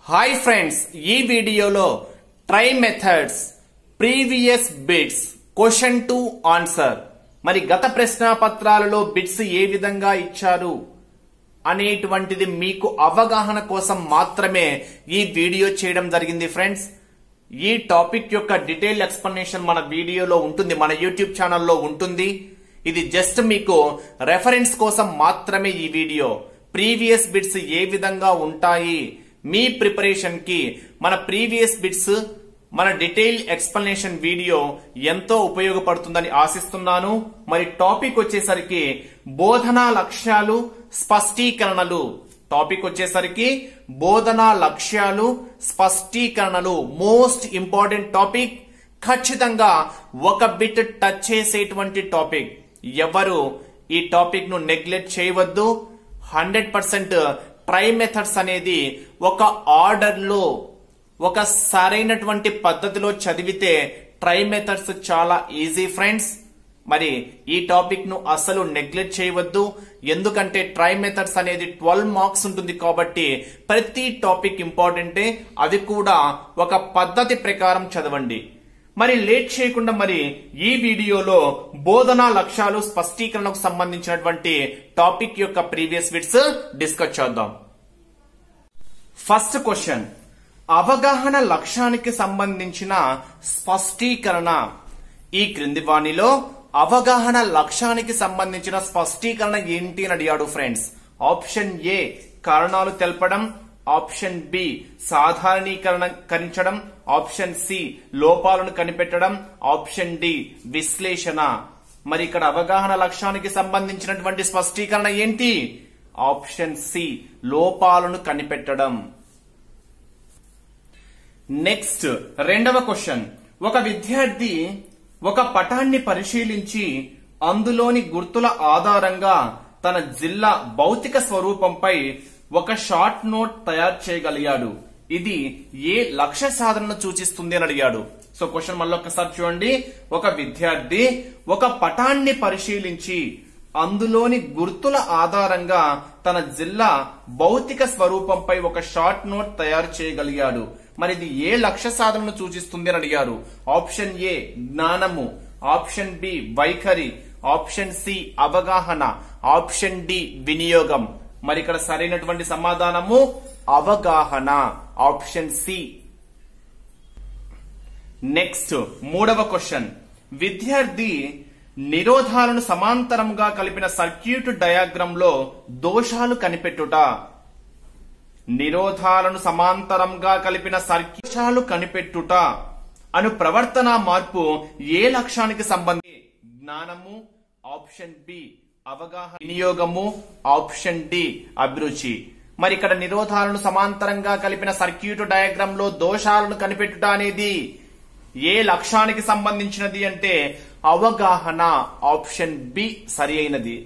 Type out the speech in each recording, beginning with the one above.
hi friends ఈ వీడియోలో try methods previous bits question to answer మరి గత ప్రశ్న పత్రాలలో బిట్స్ ఏ విధంగా ఇచ్చారు అనేటువంటిది మీకు అవగాహన కోసం మాత్రమే ఈ వీడియో చేయడం జరిగింది ఫ్రెండ్స్ ఈ టాపిక్ యొక్క డీటెయిల్ ఎక్స్ప్లెనేషన్ మన వీడియోలో ఉంటుంది మన యూట్యూబ్ ఛానల్లో ఉంటుంది ఇది జస్ట్ మీకు రెఫరెన్స్ కోసం మాత్రమే ఈ వీడియో ప్రీవియస్ బిట్స్ ఏ విధంగా ఉంటాయి మీ ప్రిపరేషన్ కి మన ప్రీవియస్ బిట్స్ మన డీటెయిల్ ఎక్స్ప్లెనేషన్ వీడియో ఎంతో ఉపయోగపడుతుందని ఆశిస్తున్నాను మరి టాపిక్ వచ్చేసరికి బోధనా లక్ష్యాలు స్పష్టీకరణలు టాపిక్ వచ్చేసరికి బోధనా లక్ష్యాలు స్పష్టీకరణలు మోస్ట్ ఇంపార్టెంట్ టాపిక్ ఖచ్చితంగా ఒక బిట్ టచ్ చేసేటువంటి టాపిక్ ఎవరు ఈ టాపిక్ ను నెగ్లెక్ట్ చేయవద్దు హండ్రెడ్ పర్సెంట్ ట్రై మెథడ్స్ అనేది ఒక ఆర్డర్ లో ఒక సరైనటువంటి పద్ధతిలో చదివితే ట్రై మెథడ్స్ చాలా ఈజీ ఫ్రెండ్స్ మరి ఈ టాపిక్ ను అసలు నెగ్లెక్ట్ చేయవద్దు ఎందుకంటే ట్రై మెథడ్స్ అనేది ట్వెల్వ్ మార్క్స్ ఉంటుంది కాబట్టి ప్రతి టాపిక్ ఇంపార్టెంటే అది కూడా ఒక పద్ధతి ప్రకారం చదవండి మరి లేట్ చేయకుండా మరి ఈ వీడియోలో బోధనా లక్ష్యాలు స్పష్టీకరణకు సంబంధించినటువంటి టాపిక్ యొక్క ప్రీవియస్ బిట్స్ డిస్కస్ చేద్దాం ఫస్ట్ క్వశ్చన్ అవగాహన లక్ష్యానికి సంబంధించిన స్పష్టీకరణ ఈ క్రింది వాణిలో అవగాహన లక్ష్యానికి సంబంధించిన స్పష్టీకరణ ఏంటి అని అడిగాడు ఫ్రెండ్స్ ఆప్షన్ ఏ కారణాలు తెలపడం ఆప్షన్ బి సాధారణీకరణకరించడం ఆప్షన్ సి లోపాలను కనిపెట్టడం ఆప్షన్ డి విశ్లేషణ మరి ఇక్కడ అవగాహన లక్ష్యానికి సంబంధించినటువంటి స్పష్టీకరణ ఏంటి ఆప్షన్ సి లోపాలను కనిపెట్టడం నెక్స్ట్ రెండవ క్వశ్చన్ ఒక విద్యార్థి ఒక పటాన్ని పరిశీలించి అందులోని గుర్తుల ఆధారంగా తన జిల్లా భౌతిక స్వరూపంపై ఒక షార్ట్ నోట్ తయారు చేయగలిగాడు ఇది ఏ లక్ష్య సాధనను సూచిస్తుంది అని అడిగాడు సో క్వశ్చన్ మళ్ళీ ఒకసారి చూడండి ఒక విద్యార్థి ఒక పటాన్ని పరిశీలించి అందులోని గుర్తుల ఆధారంగా తన జిల్లా భౌతిక స్వరూపంపై ఒక షార్ట్ నోట్ తయారు చేయగలిగాడు మరి ఇది ఏ లక్ష్య సాధనను సూచిస్తుంది అని అడిగారు ఆప్షన్ ఏ జ్ఞానము ఆప్షన్ బి వైఖరి ఆప్షన్ సి అవగాహన ఆప్షన్ డి వినియోగం మరి ఇక్కడ సరైనటువంటి సమాధానము అవగాహన ఆప్షన్ సి నెక్స్ట్ మూడవ క్వశ్చన్ విద్యార్థి నిరోధాలను సమాంతరంగా కలిపిన సర్క్యూట్ డయాగ్రామ్ లో దోషాలు కనిపెట్టుట నిరోధాలను సమాంతరంగా కలిపిన సర్క్యూటాలు కనిపెట్టుట అను ప్రవర్తన మార్పు ఏ లక్ష్యానికి సంబంధి జ్ఞానము ఆప్షన్ బి అవగాహన వినియోగము ఆప్షన్ డి అభిరుచి మరి ఇక్కడ నిరోధాలను సమాంతరంగా కలిపిన సర్క్యూట్ డయాగ్రామ్ లో దోషాలను కనిపెట్టుట అనేది ఏ లక్ష్యానికి సంబంధించినది అంటే అవగాహన ఆప్షన్ బి సరి అయినది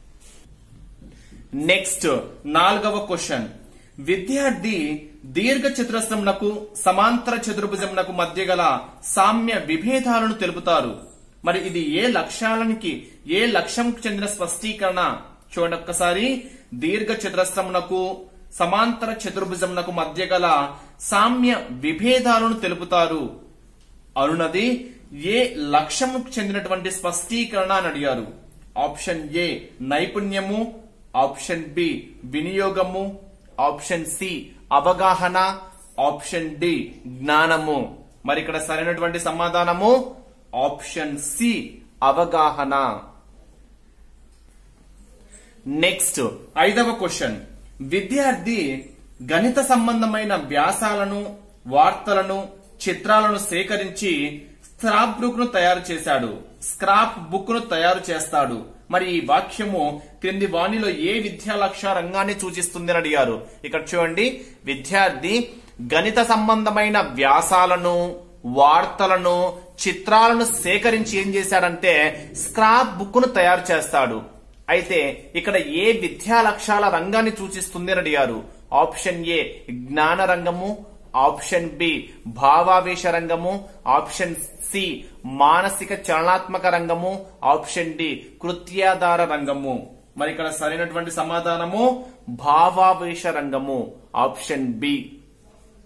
నెక్స్ట్ నాలుగవ క్వశ్చన్ విద్యార్థి దీర్ఘ చతురస్రమునకు సమాంతర చతుర్భుజమునకు మధ్య గల సామ్య విభేదాలను తెలుపుతారు మరి ఇది ఏ లక్ష్యాలనికి ఏ లక్ష్యంకు చెందిన స్పష్టీకరణ చూడండి ఒక్కసారి దీర్ఘ చతురస్రమునకు సమాంతర చతుర్భుజమునకు మధ్య గల సామ్య విభేదాలను తెలుపుతారు అనున్నది ఏ లక్ష్యముకు చెందినటువంటి స్పష్టీకరణ అని అడిగారు ఆప్షన్ ఏ నైపుణ్యము ఆప్షన్ బి వినియోగము ఆప్షన్ సి అవగాహన ఆప్షన్ డి జ్ఞానము మరి ఇక్కడ సరైనటువంటి సమాధానము ఆప్షన్ సి అవగాహన నెక్స్ట్ ఐదవ క్వశ్చన్ విద్యార్థి గణిత సంబంధమైన వ్యాసాలను వార్తలను చిత్రాలను సేకరించి స్క్రాప్ బుక్ ను తయారు చేశాడు స్క్రాప్ బుక్ ను తయారు చేస్తాడు మరి ఈ వాక్యము క్రింది వాణిలో ఏ విద్యా లక్ష్య రంగాన్ని సూచిస్తుంది అని అడిగారు ఇక్కడ చూడండి విద్యార్థి గణిత సంబంధమైన వ్యాసాలను వార్తలను చిత్రాలను సేకరించి ఏం చేశాడంటే స్క్రాప్ బుక్ ను తయారు చేస్తాడు అయితే ఇక్కడ ఏ విద్యా లక్ష్యాల రంగాన్ని సూచిస్తుంది అని అడిగారు ఆప్షన్ ఏ జ్ఞాన రంగము ఆప్షన్ బి భావావేశ రంగము ఆప్షన్ సి మానసిక చలనాత్మక రంగము ఆప్షన్ డి కృత్యాధార రంగము మరి ఇక్కడ సరైనటువంటి సమాధానము భావావేశ రంగము ఆప్షన్ బి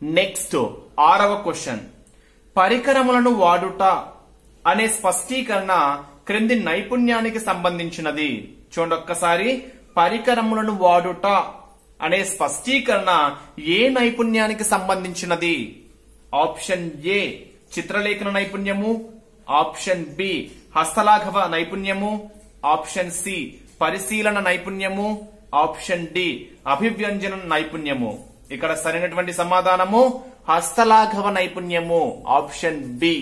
నెక్స్ట్ ఆరవ క్వశ్చన్ పరికరములను వాడుట అనే స్పష్టీకరణ క్రింది నైపుణ్యానికి సంబంధించినది చూడండి ఒక్కసారి పరికరములను వాడుట అనే స్పష్టీకరణ ఏ నైపుణ్యానికి సంబంధించినది ఆప్షన్ ఏ చిత్రలేఖన నైపుణ్యము ఆప్షన్ బి హస్తలాఘవ నైపుణ్యము ఆప్షన్ సి పరిశీలన నైపుణ్యము ఆప్షన్ డి అభివ్యంజన నైపుణ్యము ఇక్కడ సరైనటువంటి సమాధానము హస్తలాఘవ నైపుణ్యము ఆప్షన్ బి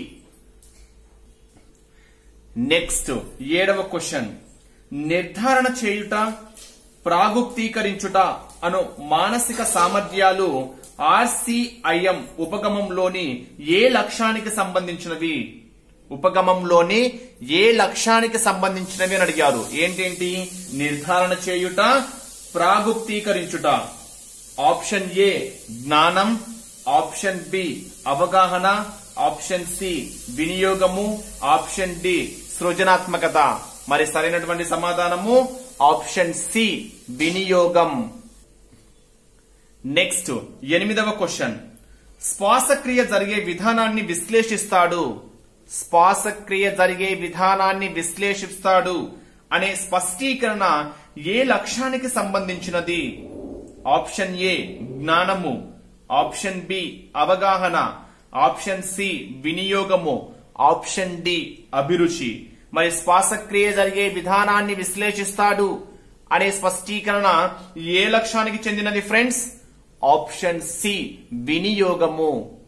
నెక్స్ట్ ఏడవ క్వశ్చన్ నిర్ధారణ చేయుట ప్రాగుప్తీకరించుట అను మానసిక సామర్థ్యాలు ఆర్సిఐఎం ఉపగమంలోని ఏ లక్ష్యానికి సంబంధించినవి ఉపగమంలోని ఏ లక్ష్యానికి సంబంధించినవి అని అడిగారు ఏంటేంటి నిర్ధారణ చేయుట ప్రాగుప్తీకరించుట ఆప్షన్ ఏ జ్ఞానం ఆప్షన్ బి అవగాహన ఆప్షన్ సి వినియోగము ఆప్షన్ డి సృజనాత్మకత మరి సరైనటువంటి సమాధానము ఆప్షన్ సి వినియోగం నెక్స్ట్ ఎనిమిదవ క్వశ్చన్ శ్వాసక్రియ జరిగే విధానాన్ని విశ్లేషిస్తాడు శ్వాసక్రియ జరిగే విధానాన్ని విశ్లేషిస్తాడు అనే స్పష్టీకరణ ఏ లక్ష్యానికి సంబంధించినది ఆప్షన్ ఏ జ్ఞానము ఆప్షన్ బి అవగాహన ఆప్షన్ సి వినియోగము ఆప్షన్ డి అభిరుచి మరి శ్వాసక్రియ జరిగే విధానాన్ని విశ్లేషిస్తాడు అనే స్పష్టీకరణ ఏ లక్ష్యానికి చెందినది ఫ్రెండ్స్ ఆప్షన్ సి వినియోగము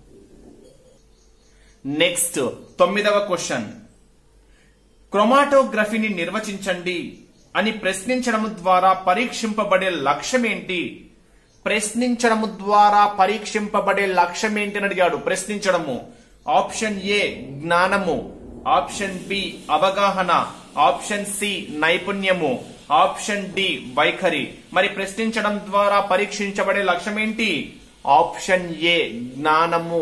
నెక్స్ట్ తొమ్మిదవ క్వశ్చన్ క్రొమాటోగ్రఫీని నిర్వచించండి అని ప్రశ్నించడం ద్వారా పరీక్షింపబడే లక్ష్యం ఏంటి ప్రశ్నించడము ద్వారా పరీక్షింపబడే లక్ష్యం ఏంటి అని అడిగాడు ప్రశ్నించడము ఆప్షన్ ఏ జ్ఞానము ఆప్షన్ బి అవగాహన ఆప్షన్ సి నైపుణ్యము ఆప్షన్ డి వైఖరి మరి ప్రశ్నించడం ద్వారా పరీక్షించబడే లక్ష్యం ఏంటి ఆప్షన్ ఏ జ్ఞానము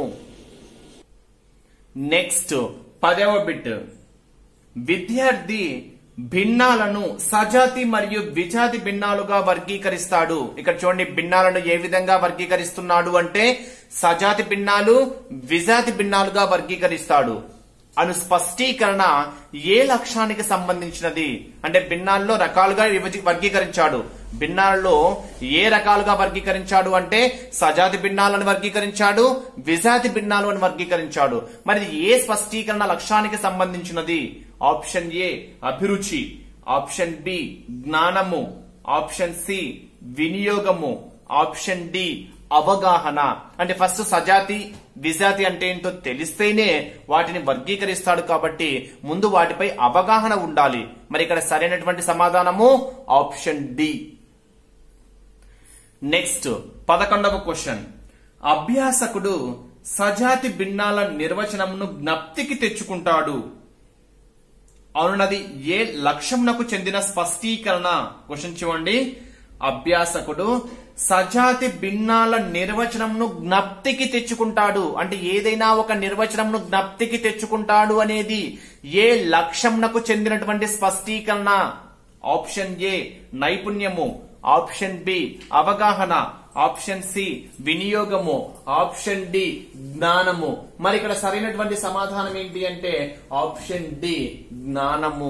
నెక్స్ట్ పదవ బిట్ విద్యార్థి భిన్నాలను సజాతి మరియు విజాతి భిన్నాలుగా వర్గీకరిస్తాడు ఇక్కడ చూడండి భిన్నాలను ఏ విధంగా వర్గీకరిస్తున్నాడు అంటే సజాతి భిన్నాలు విజాతి భిన్నాలుగా వర్గీకరిస్తాడు అను స్పష్టీకరణ ఏ లక్ష్యానికి సంబంధించినది అంటే భిన్నాల్లో రకాలుగా విభజి- వర్గీకరించాడు భిన్నాలలో ఏ రకాలుగా వర్గీకరించాడు అంటే సజాతి భిన్నాలను వర్గీకరించాడు విజాతి భిన్నాలు అని వర్గీకరించాడు మరి ఇది ఏ స్పష్టీకరణ లక్ష్యానికి సంబంధించినది ఆప్షన్ ఏ అభిరుచి ఆప్షన్ బి జ్ఞానము ఆప్షన్ సి వినియోగము ఆప్షన్ డి అవగాహన అంటే ఫస్ట్ సజాతి విజాతి అంటే ఏంటో తెలిస్తేనే వాటిని వర్గీకరిస్తాడు కాబట్టి ముందు వాటిపై అవగాహన ఉండాలి మరి ఇక్కడ సరైనటువంటి సమాధానము ఆప్షన్ డి నెక్స్ట్ పదకొండవ క్వశ్చన్ అభ్యాసకుడు సజాతి భిన్నాల నిర్వచనమును జ్ఞప్తికి తెచ్చుకుంటాడు అవునది ఏ లక్ష్యంనకు చెందిన స్పష్టీకరణ క్వశ్చన్ చూడండి అభ్యాసకుడు సజాతి భిన్నాల నిర్వచనంను జ్ఞప్తికి తెచ్చుకుంటాడు అంటే ఏదైనా ఒక నిర్వచనంను జ్ఞప్తికి తెచ్చుకుంటాడు అనేది ఏ లక్ష్యంనకు చెందినటువంటి స్పష్టీకరణ ఆప్షన్ ఏ నైపుణ్యము ఆప్షన్ బి అవగాహన ఆప్షన్ సి వినియోగము ఆప్షన్ డి జ్ఞానము మరి ఇక్కడ సరైనటువంటి సమాధానం ఏంటి అంటే ఆప్షన్ డి జ్ఞానము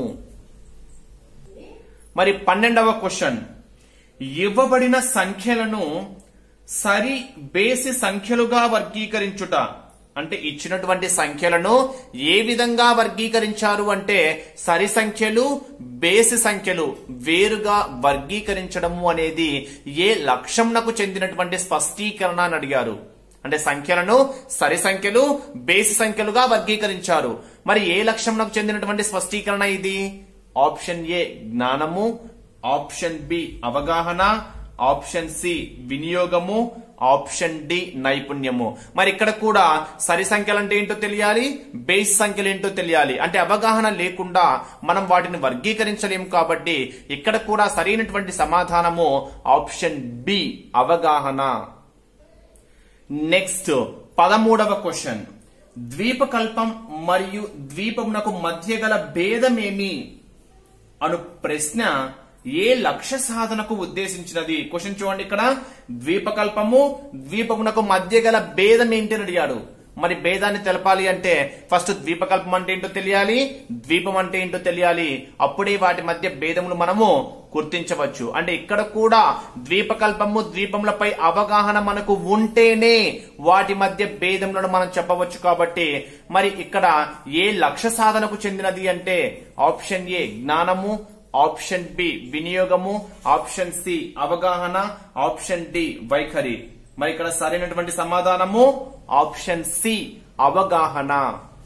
మరి పన్నెండవ క్వశ్చన్ ఇవ్వబడిన సంఖ్యలను సరి బేసి సంఖ్యలుగా వర్గీకరించుట అంటే ఇచ్చినటువంటి సంఖ్యలను ఏ విధంగా వర్గీకరించారు అంటే సరి సంఖ్యలు బేసి సంఖ్యలు వేరుగా వర్గీకరించడము అనేది ఏ లక్ష్యంనకు చెందినటువంటి స్పష్టీకరణ అని అడిగారు అంటే సంఖ్యలను సరి సంఖ్యలు బేసి సంఖ్యలుగా వర్గీకరించారు మరి ఏ లక్ష్యంనకు చెందినటువంటి స్పష్టీకరణ ఇది ఆప్షన్ ఏ జ్ఞానము ఆప్షన్ బి అవగాహన ఆప్షన్ సి వినియోగము ఆప్షన్ డి నైపుణ్యము మరి ఇక్కడ కూడా సరి సంఖ్యలు అంటే ఏంటో తెలియాలి బేస్ సంఖ్యలు ఏంటో తెలియాలి అంటే అవగాహన లేకుండా మనం వాటిని వర్గీకరించలేము కాబట్టి ఇక్కడ కూడా సరైనటువంటి సమాధానము ఆప్షన్ బి అవగాహన నెక్స్ట్ పదమూడవ క్వశ్చన్ ద్వీపకల్పం మరియు ద్వీపమునకు మధ్య గల భేదమేమి అను ప్రశ్న ఏ లక్ష్య సాధనకు ఉద్దేశించినది క్వశ్చన్ చూడండి ఇక్కడ ద్వీపకల్పము ద్వీపమునకు మధ్య గల భేదం ఏంటి అని అడిగాడు మరి భేదాన్ని తెలపాలి అంటే ఫస్ట్ ద్వీపకల్పం అంటే ఏంటో తెలియాలి ద్వీపం అంటే ఏంటో తెలియాలి అప్పుడే వాటి మధ్య భేదములు మనము గుర్తించవచ్చు అంటే ఇక్కడ కూడా ద్వీపకల్పము ద్వీపములపై అవగాహన మనకు ఉంటేనే వాటి మధ్య భేదములను మనం చెప్పవచ్చు కాబట్టి మరి ఇక్కడ ఏ లక్ష్య సాధనకు చెందినది అంటే ఆప్షన్ ఏ జ్ఞానము ఆప్షన్ బి వినియోగము ఆప్షన్ సి అవగాహన ఆప్షన్ డి వైఖరి మరి ఇక్కడ సరైనటువంటి సమాధానము ఆప్షన్ సి అవగాహన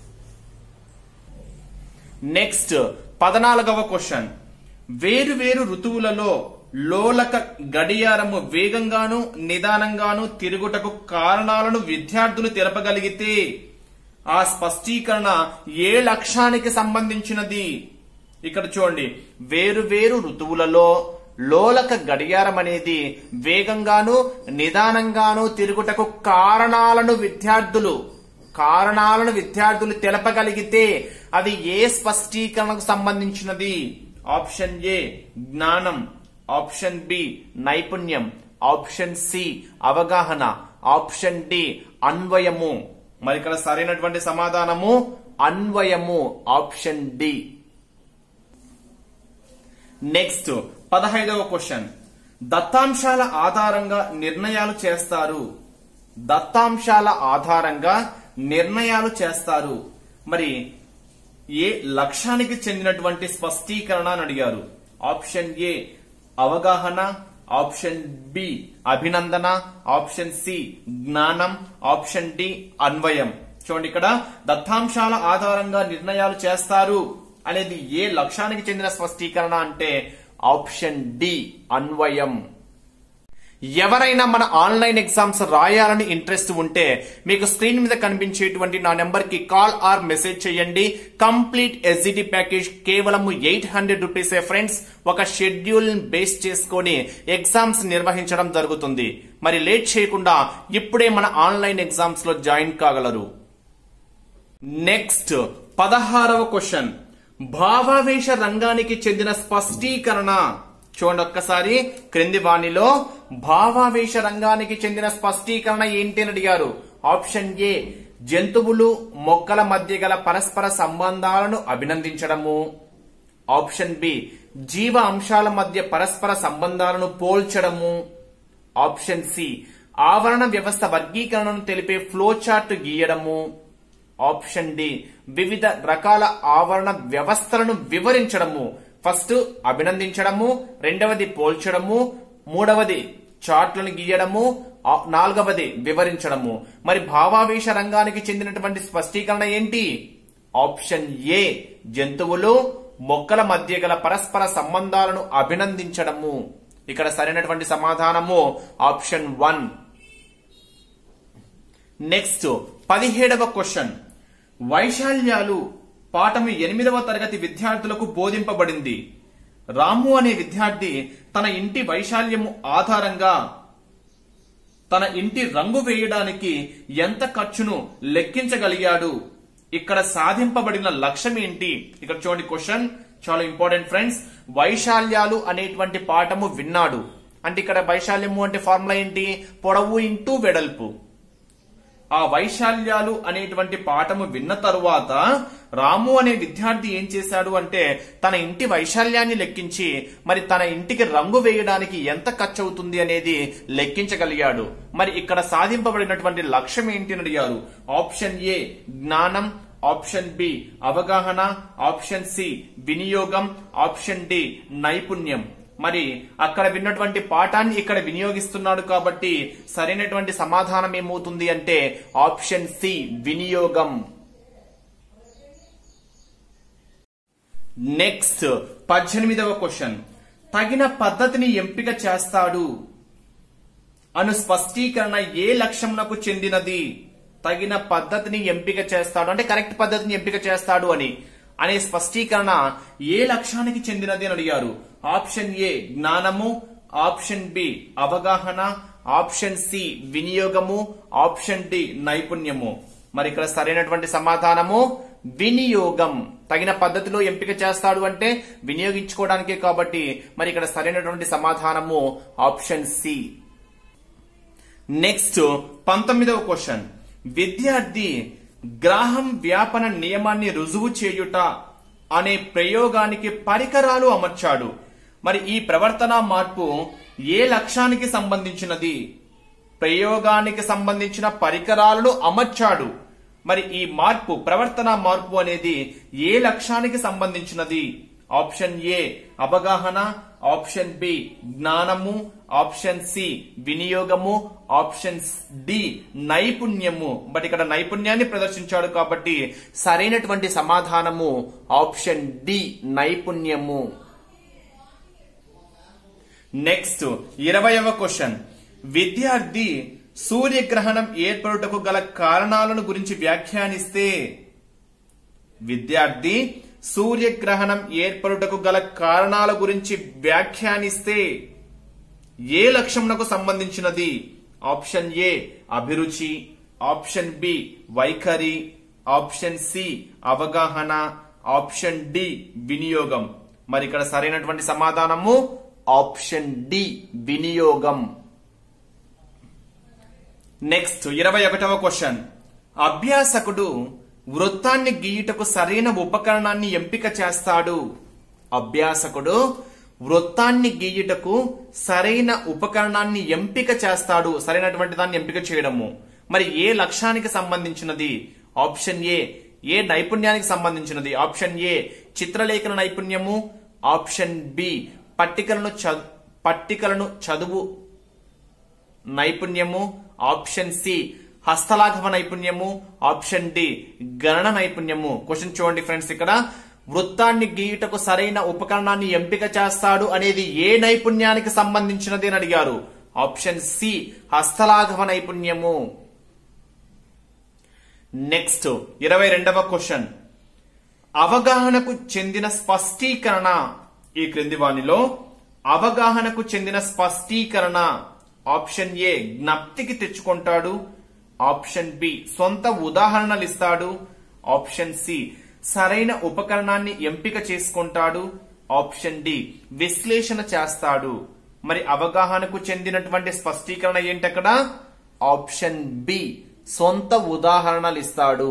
నెక్స్ట్ పద్నాలుగవ క్వశ్చన్ వేరు వేరు ఋతువులలో లోలక గడియారము వేగంగాను నిదానంగాను తిరుగుటకు కారణాలను విద్యార్థులు తెలపగలిగితే ఆ స్పష్టీకరణ ఏ లక్ష్యానికి సంబంధించినది ఇక్కడ చూడండి వేరు వేరు ఋతువులలో లోలక గడియారం అనేది వేగంగాను నిదానంగాను తిరుగుటకు కారణాలను విద్యార్థులు కారణాలను విద్యార్థులు తెలపగలిగితే అది ఏ స్పష్టీకరణకు సంబంధించినది ఆప్షన్ ఏ జ్ఞానం ఆప్షన్ బి నైపుణ్యం ఆప్షన్ సి అవగాహన ఆప్షన్ డి అన్వయము మరి ఇక్కడ సరైనటువంటి సమాధానము అన్వయము ఆప్షన్ డి నెక్స్ట్ పదహైదవ క్వశ్చన్ దత్తాంశాల ఆధారంగా నిర్ణయాలు చేస్తారు దత్తాంశాల ఆధారంగా నిర్ణయాలు చేస్తారు మరి ఏ లక్ష్యానికి చెందినటువంటి స్పష్టీకరణ అని అడిగారు ఆప్షన్ ఏ అవగాహన ఆప్షన్ బి అభినందన ఆప్షన్ సి జ్ఞానం ఆప్షన్ డి అన్వయం చూడండి ఇక్కడ దత్తాంశాల ఆధారంగా నిర్ణయాలు చేస్తారు అనేది ఏ లక్ష్యానికి చెందిన స్పష్టీకరణ అంటే ఆప్షన్ డి అన్వయం ఎవరైనా మన ఆన్లైన్ ఎగ్జామ్స్ రాయాలని ఇంట్రెస్ట్ ఉంటే మీకు స్క్రీన్ మీద కనిపించేటువంటి నా నెంబర్ కి కాల్ ఆర్ మెసేజ్ చేయండి కంప్లీట్ ఎస్జిటి ప్యాకేజ్ కేవలం ఎయిట్ హండ్రెడ్ రూపీసే ఫ్రెండ్స్ ఒక షెడ్యూల్ బేస్ చేసుకొని ఎగ్జామ్స్ నిర్వహించడం జరుగుతుంది మరి లేట్ చేయకుండా ఇప్పుడే మన ఆన్లైన్ ఎగ్జామ్స్ లో జాయిన్ కాగలరు నెక్స్ట్ పదహారవ క్వశ్చన్ భావావేశ రంగానికి చెందిన స్పష్టీకరణ చూడండి ఒక్కసారి క్రింది వాణిలో భావావేశ రంగానికి చెందిన స్పష్టీకరణ ఏంటి అని అడిగారు ఆప్షన్ ఏ జంతువులు మొక్కల మధ్య గల పరస్పర సంబంధాలను అభినందించడము ఆప్షన్ బి జీవ అంశాల మధ్య పరస్పర సంబంధాలను పోల్చడము ఆప్షన్ సి ఆవరణ వ్యవస్థ వర్గీకరణను తెలిపే ఫ్లో చార్ట్ గీయడము ఆప్షన్ డి వివిధ రకాల ఆవరణ వ్యవస్థలను వివరించడము ఫస్ట్ అభినందించడము రెండవది పోల్చడము మూడవది చార్ట్లను గీయడము ఆ- నాలుగవది వివరించడము మరి భావావేశ రంగానికి చెందినటువంటి స్పష్టీకరణ ఏంటి ఆప్షన్ ఏ జంతువులు మొక్కల మధ్య గల పరస్పర సంబంధాలను అభినందించడము ఇక్కడ సరైనటువంటి సమాధానము ఆప్షన్ వన్ నెక్స్ట్ పదిహేడవ క్వశ్చన్ వైశాల్యాలు పాఠము ఎనిమిదవ తరగతి విద్యార్థులకు బోధింపబడింది రాము అనే విద్యార్థి తన ఇంటి వైశాల్యము ఆధారంగా తన ఇంటి రంగు వేయడానికి ఎంత ఖర్చును లెక్కించగలిగాడు ఇక్కడ సాధింపబడిన లక్ష్యం ఏంటి ఇక్కడ చూడండి క్వశ్చన్ చాలా ఇంపార్టెంట్ ఫ్రెండ్స్ వైశాల్యాలు అనేటువంటి పాఠము విన్నాడు అంటే ఇక్కడ వైశాల్యము అంటే ఫార్ములా ఏంటి పొడవు ఇంటూ వెడల్పు ఆ వైశాల్యాలు అనేటువంటి పాఠము విన్న తరువాత రాము అనే విద్యార్థి ఏం చేశాడు అంటే తన ఇంటి వైశాల్యాన్ని లెక్కించి మరి తన ఇంటికి రంగు వేయడానికి ఎంత ఖర్చు అవుతుంది అనేది లెక్కించగలిగాడు మరి ఇక్కడ సాధింపబడినటువంటి లక్ష్యం ఏంటి అని అడిగారు ఆప్షన్ ఏ జ్ఞానం ఆప్షన్ బి అవగాహన ఆప్షన్ సి వినియోగం ఆప్షన్ డి నైపుణ్యం మరి అక్కడ విన్నటువంటి పాఠాన్ని ఇక్కడ వినియోగిస్తున్నాడు కాబట్టి సరైనటువంటి సమాధానం ఏమవుతుంది అంటే ఆప్షన్ సి వినియోగం నెక్స్ట్ పద్దెనిమిదవ క్వశ్చన్ తగిన పద్ధతిని ఎంపిక చేస్తాడు అను స్పష్టీకరణ ఏ లక్ష్యంలకు చెందినది తగిన పద్ధతిని ఎంపిక చేస్తాడు అంటే కరెక్ట్ పద్ధతిని ఎంపిక చేస్తాడు అని అనే స్పష్టీకరణ ఏ లక్ష్యానికి చెందినది అని అడిగారు ఆప్షన్ ఏ జ్ఞానము ఆప్షన్ బి అవగాహన ఆప్షన్ సి వినియోగము ఆప్షన్ డి నైపుణ్యము మరి ఇక్కడ సరైనటువంటి సమాధానము వినియోగం తగిన పద్ధతిలో ఎంపిక చేస్తాడు అంటే వినియోగించుకోవడానికే కాబట్టి మరి ఇక్కడ సరైనటువంటి సమాధానము ఆప్షన్ సి నెక్స్ట్ పంతొమ్మిదవ క్వశ్చన్ విద్యార్థి గ్రాహం వ్యాపన నియమాన్ని రుజువు చేయుట అనే ప్రయోగానికి పరికరాలు అమర్చాడు మరి ఈ ప్రవర్తన మార్పు ఏ లక్ష్యానికి సంబంధించినది ప్రయోగానికి సంబంధించిన పరికరాలను అమర్చాడు మరి ఈ మార్పు ప్రవర్తన మార్పు అనేది ఏ లక్ష్యానికి సంబంధించినది ఆప్షన్ ఏ అవగాహన ఆప్షన్ బి జ్ఞానము ఆప్షన్ సి వినియోగము ఆప్షన్ డి నైపుణ్యము బట్ ఇక్కడ నైపుణ్యాన్ని ప్రదర్శించాడు కాబట్టి సరైనటువంటి సమాధానము ఆప్షన్ డి నైపుణ్యము నెక్స్ట్ ఇరవయవ క్వశ్చన్ విద్యార్థి సూర్యగ్రహణం ఏర్పడుటకు గల కారణాలను గురించి వ్యాఖ్యానిస్తే విద్యార్థి సూర్యగ్రహణం ఏర్పడుటకు గల కారణాల గురించి వ్యాఖ్యానిస్తే ఏ లక్ష్యమునకు సంబంధించినది ఆప్షన్ ఏ అభిరుచి ఆప్షన్ బి వైఖరి ఆప్షన్ సి అవగాహన ఆప్షన్ డి వినియోగం మరి ఇక్కడ సరైనటువంటి సమాధానము ఆప్షన్ డి వినియోగం నెక్స్ట్ ఇరవై ఒకటవ క్వశ్చన్ అభ్యాసకుడు వృత్తాన్ని గీయుటకు సరైన ఉపకరణాన్ని ఎంపిక చేస్తాడు అభ్యాసకుడు వృత్తాన్ని గీయుటకు సరైన ఉపకరణాన్ని ఎంపిక చేస్తాడు సరైనటువంటి దాన్ని ఎంపిక చేయడము మరి ఏ లక్ష్యానికి సంబంధించినది ఆప్షన్ ఏ ఏ నైపుణ్యానికి సంబంధించినది ఆప్షన్ ఏ చిత్రలేఖన నైపుణ్యము ఆప్షన్ బి పట్టికలను చ- పట్టికలను చదువు నైపుణ్యము ఆప్షన్ సి హస్తలాఘవ నైపుణ్యము ఆప్షన్ డి గణన నైపుణ్యము క్వశ్చన్ చూడండి ఫ్రెండ్స్ ఇక్కడ వృత్తాన్ని గీయుటకు సరైన ఉపకరణాన్ని ఎంపిక చేస్తాడు అనేది ఏ నైపుణ్యానికి సంబంధించినది అని అడిగారు ఆప్షన్ సి హస్తలాఘవ నైపుణ్యము నెక్స్ట్ ఇరవై రెండవ క్వశ్చన్ అవగాహనకు చెందిన స్పష్టీకరణ ఈ క్రింది వానిలో అవగాహనకు చెందిన స్పష్టీకరణ ఆప్షన్ ఏ జ్ఞప్తికి తెచ్చుకుంటాడు ఆప్షన్ బి సొంత ఉదాహరణలు ఇస్తాడు ఆప్షన్ సి సరైన ఉపకరణాన్ని ఎంపిక చేసుకుంటాడు ఆప్షన్ డి విశ్లేషణ చేస్తాడు మరి అవగాహనకు చెందినటువంటి స్పష్టీకరణ ఏంటక్కడ ఆప్షన్ బి సొంత ఉదాహరణలు ఇస్తాడు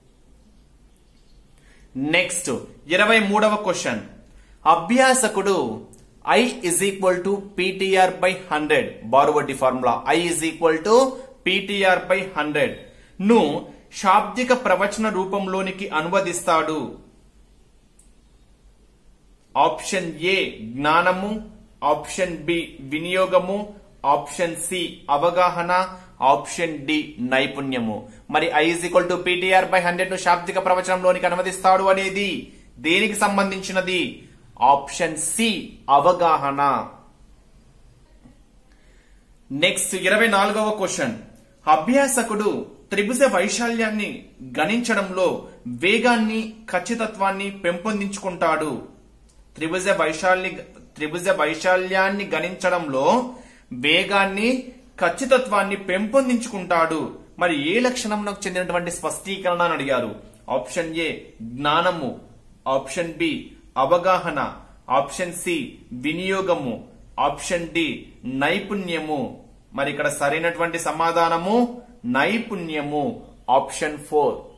నెక్స్ట్ ఇరవై మూడవ క్వశ్చన్ అభ్యాసకుడు I is equal to PTR by hundred బారువడ్డి formula I is equal to PTR by hundred ను శాబ్దిక ప్రవచన రూపంలోనికి అనువదిస్తాడు ఆప్షన్ ఏ జ్ఞానము ఆప్షన్ బి వినియోగము ఆప్షన్ సి అవగాహన ఆప్షన్ డి నైపుణ్యము మరి I is equal to PTR by hundred ను శాబ్దిక ప్రవచనంలోనికి అనువదిస్తాడు అనేది దేనికి సంబంధించినది ఆప్షన్ సి అవగాహన నెక్స్ట్ ఇరవై నాలుగవ క్వశ్చన్ అభ్యాసకుడు త్రిభుజ వైశాల్యాన్ని గణించడంలో వేగాన్ని ఖచ్చితత్వాన్ని పెంపొందించుకుంటాడు త్రిభుజ వైశాల్య త్రిభుజ వైశాల్యాన్ని గణించడంలో వేగాన్ని ఖచ్చితత్వాన్ని పెంపొందించుకుంటాడు మరి ఏ లక్షణంకు చెందినటువంటి స్పష్టీకరణ అని అడిగారు ఆప్షన్ ఏ జ్ఞానము ఆప్షన్ బి అవగాహన ఆప్షన్ సి వినియోగము ఆప్షన్ డి నైపుణ్యము మరి ఇక్కడ సరైనటువంటి సమాధానము నైపుణ్యము ఆప్షన్ ఫోర్